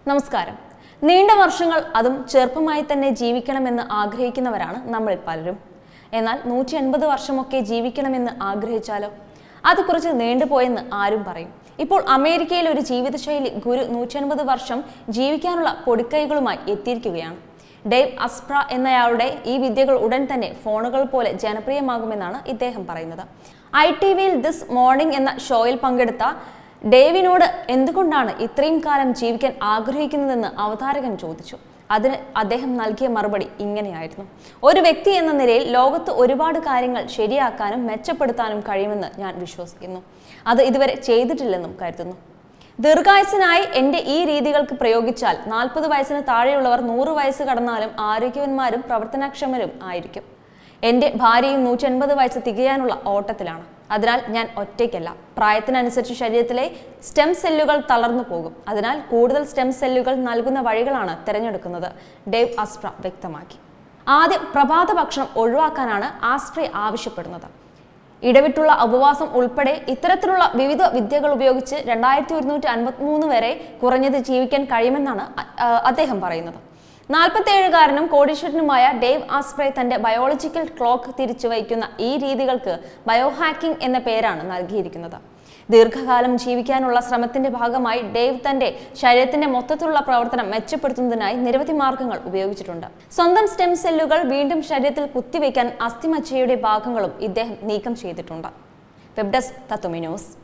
നമസ്കാരം നീണ്ട വർഷങ്ങൾ അതും ചെറുപ്പമായി തന്നെ ജീവിക്കണമെന്ന് ആഗ്രഹിക്കുന്നവരാണ് നമ്മളിൽ പലരും എന്നാൽ നൂറ്റി എൺപത് വർഷമൊക്കെ ജീവിക്കണമെന്ന് ആഗ്രഹിച്ചാലോ അത് കുറച്ച് നീണ്ടുപോയെന്ന് ആരും പറയും ഇപ്പോൾ അമേരിക്കയിൽ ഒരു ജീവിതശൈലി ഗുരു നൂറ്റി എൺപത് വർഷം ജീവിക്കാനുള്ള പൊടിക്കൈകളുമായി എത്തിയിരിക്കുകയാണ് ഡേവ് അസ്പ്ര എന്നയാളുടെ ഈ വിദ്യകൾ ഉടൻ തന്നെ ഫോണുകൾ പോലെ ജനപ്രിയമാകുമെന്നാണ് ഇദ്ദേഹം പറയുന്നത് ഐ ടി വിയിൽ ദിസ് മോർണിംഗ് എന്ന ഷോയിൽ പങ്കെടുത്ത ഡേവിനോട് എന്തുകൊണ്ടാണ് ഇത്രയും കാലം ജീവിക്കാൻ ആഗ്രഹിക്കുന്നതെന്ന് അവതാരകൻ ചോദിച്ചു അതിന് അദ്ദേഹം നൽകിയ മറുപടി ഇങ്ങനെയായിരുന്നു ഒരു വ്യക്തി എന്ന നിലയിൽ ലോകത്ത് ഒരുപാട് കാര്യങ്ങൾ ശരിയാക്കാനും മെച്ചപ്പെടുത്താനും കഴിയുമെന്ന് ഞാൻ വിശ്വസിക്കുന്നു അത് ഇതുവരെ ചെയ്തിട്ടില്ലെന്നും കരുതുന്നു ദീർഘായുസിനായി എൻ്റെ ഈ രീതികൾക്ക് പ്രയോഗിച്ചാൽ നാൽപ്പത് വയസ്സിന് താഴെയുള്ളവർ നൂറ് വയസ്സ് കടന്നാലും ആരോഗ്യവന്മാരും പ്രവർത്തനക്ഷമരും ആയിരിക്കും എൻ്റെ ഭാര്യയും നൂറ്റി എൺപത് വയസ്സ് തികയാനുള്ള ഓട്ടത്തിലാണ് അതിനാൽ ഞാൻ ഒറ്റയ്ക്കല്ല പ്രായത്തിനനുസരിച്ച് ശരീരത്തിലെ സ്റ്റെം സെല്ലുകൾ തളർന്നു പോകും അതിനാൽ കൂടുതൽ സ്റ്റെം സെല്ലുകൾ നൽകുന്ന വഴികളാണ് തിരഞ്ഞെടുക്കുന്നത് ഡേവ് അസ്പ്ര വ്യക്തമാക്കി ആദ്യം പ്രഭാത ഭക്ഷണം ഒഴിവാക്കാനാണ് ആസ്ട്രേ ആവശ്യപ്പെടുന്നത് ഇടവിട്ടുള്ള ഉപവാസം ഉൾപ്പെടെ ഇത്തരത്തിലുള്ള വിവിധ വിദ്യകൾ ഉപയോഗിച്ച് രണ്ടായിരത്തി ഒരുന്നൂറ്റി അൻപത്തിമൂന്ന് വരെ കുറഞ്ഞത് ജീവിക്കാൻ കഴിയുമെന്നാണ് അ- ആ, അദ്ദേഹം പറയുന്നത് നാൽപ്പത്തേഴുകാരനും കോടീശ്വരനുമായ ഡേവ് ആസ്പ്രേ തന്റെ ബയോളജിക്കൽ ക്ലോക്ക് തിരിച്ചു വയ്ക്കുന്ന ഈ രീതികൾക്ക് ബയോഹാക്കിംഗ് എന്ന പേരാണ് നൽകിയിരിക്കുന്നത് ദീർഘകാലം ജീവിക്കാനുള്ള ശ്രമത്തിന്റെ ഭാഗമായി ഡേവ് തന്റെ ശരീരത്തിന്റെ മൊത്തത്തിലുള്ള പ്രവർത്തനം മെച്ചപ്പെടുത്തുന്നതിനായി നിരവധി മാർഗങ്ങൾ ഉപയോഗിച്ചിട്ടുണ്ട് സ്വന്തം സ്റ്റെം സെല്ലുകൾ വീണ്ടും ശരീരത്തിൽ കുത്തിവെക്കാൻ അസ്ഥിമജ്ജയുടെ ഭാഗങ്ങളും ഇദ്ദേഹം നീക്കം ചെയ്തിട്ടുണ്ട് വെബ് ഡെസ്ക് തത്വമി ന്യൂസ്